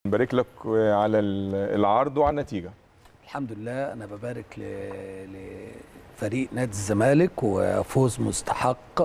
بارك لك على العرض وعلى النتيجه الحمد لله انا ببارك ل... لفريق نادي الزمالك وفوز مستحق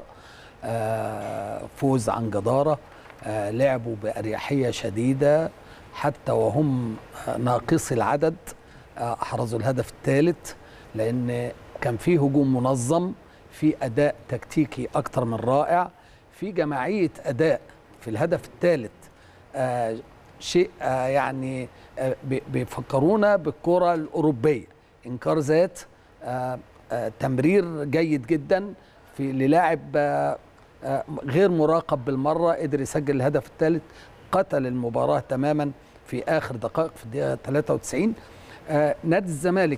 آه، فوز عن جداره آه، لعبوا باريحيه شديده حتى وهم آه، ناقصي العدد آه، احرزوا الهدف الثالث لان كان في هجوم منظم في اداء تكتيكي اكتر من رائع في جماعيه اداء في الهدف الثالث آه، شيء آه، يعني آه، بي- بيفكرونا بالكره الاوروبيه انكار ذات آه، آه، تمرير جيد جدا في للاعب آه، آه، غير مراقب بالمره قدر يسجل الهدف الثالث قتل المباراه تماما في اخر دقائق في الدقيقه 93 آه، نادي الزمالك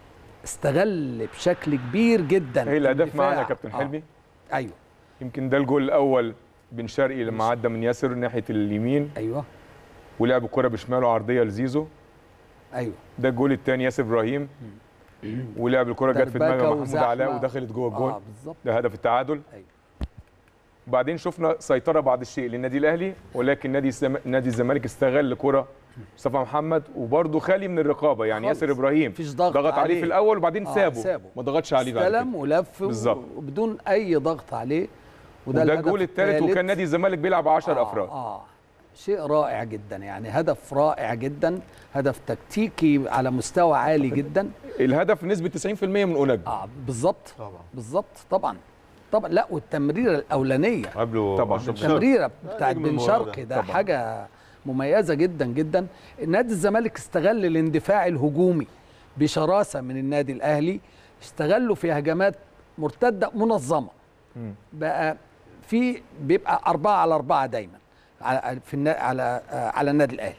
استغل بشكل كبير جدا هي الاهداف الدفاع. معانا يا كابتن آه، حلمي ايوه يمكن ده الجول الاول بن شرقي لما عدى من ياسر ناحيه اليمين ايوه ولعب الكره بشماله عرضيه لزيزو ايوه ده الجول الثاني ياسر ابراهيم ولعب الكره جت في دماغ دربكة محمود وزحمة. علاء ودخلت جوه الجول اه بالظبط ده هدف التعادل أيوة. وبعدين شفنا سيطره بعض الشيء للنادي الاهلي ولكن نادي الزم... نادي الزمالك استغل كره مصطفى محمد وبرده خالي من الرقابه يعني خالص. ياسر ابراهيم مفيش ضغط ضغط عليه عليه. في الاول وبعدين آه، سابه. سابه. ما ضغطش عليه بعد كده استلم ولف بالظبط. وبدون اي ضغط عليه وده الهدف الجول الثالث الثالث. وكان نادي الزمالك بيلعب 10 آه افراد اه شيء رائع جدا يعني هدف رائع جدا هدف تكتيكي على مستوى عالي جدا الهدف نسبه 90% من اوناج اه بالظبط طبعا بالظبط طبعا طبعا لا والتمريره الاولانيه قبله طبعاً. أشرف شرقي. التمريره بتاعت نجم بن المباراة شرقي ده. ده طبعاً. حاجه مميزه جدا جدا نادي الزمالك استغل الاندفاع الهجومي بشراسه من النادي الاهلي استغلوا في هجمات مرتده منظمه مم. بقى في بيبقى أربعة على أربعة دايما على في النا على آه، على النادي الأهلي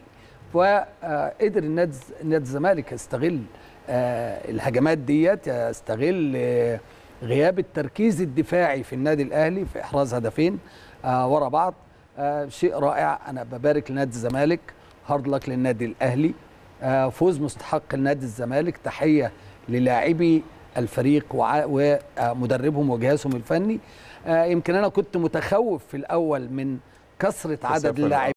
وقدر النادي نادي الزمالك يستغل آه، الهجمات ديت يستغل آه، غياب التركيز الدفاعي في النادي الأهلي في إحراز هدفين آه، ورا بعض آه، شيء رائع أنا ببارك لنادي الزمالك هارد لك للنادي الأهلي آه، فوز مستحق لنادي الزمالك تحية للاعبي الفريق وع- ومدربهم وجهازهم الفني آه، يمكن انا كنت متخوف في الاول من كثره عدد كثافة، اللاعبين